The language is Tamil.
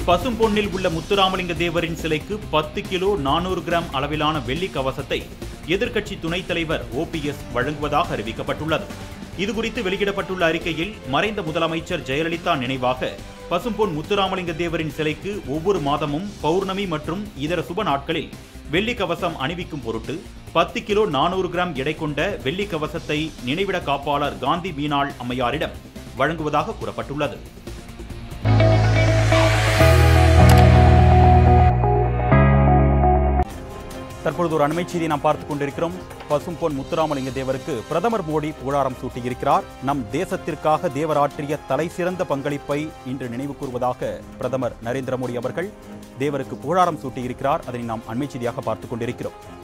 பசும்பொன்னில் உள்ள முத்துராமலிங்க தேவரின் சிலைக்கு பத்து கிலோ நானூறு கிராம் அளவிலான வெள்ளி கவசத்தை எதிர்க்கட்சி துணைத் தலைவர் ஓபிஎஸ் வழங்குவதாக அறிவிக்கப்பட்டுள்ளது இதுகுறித்து வெளியிடப்பட்டுள்ள அறிக்கையில் மறைந்த முதலமைச்சர் ஜெயலலிதா நினைவாக பசும்பொன் முத்துராமலிங்க தேவரின் சிலைக்கு ஒவ்வொரு மாதமும் பௌர்ணமி மற்றும் இதர சுப நாட்களில் வெள்ளி கவசம் அணிவிக்கும் பொருட்டு பத்து கிலோ நானூறு கிராம் எடை கொண்ட வெள்ளி கவசத்தை நினைவிட காப்பாளர் காந்தி மீனாள் அம்மையாரிடம் வழங்குவதாக கூறப்பட்டுள்ளது தற்பொழுது ஒரு அண்மை செய்தியை நாம் பார்த்துக் கொண்டிருக்கிறோம் பசும்பொன் முத்துராமலிங்க தேவருக்கு பிரதமர் மோடி புகழாரம் சூட்டியிருக்கிறார் நம் தேசத்திற்காக தேவர் ஆற்றிய தலை சிறந்த பங்களிப்பை இன்று நினைவு கூறுவதாக பிரதமர் நரேந்திர மோடி அவர்கள் தேவருக்கு புகழாரம் சூட்டியிருக்கிறார் அதனை நாம் அண்மை செய்தியாக பார்த்துக் கொண்டிருக்கிறோம்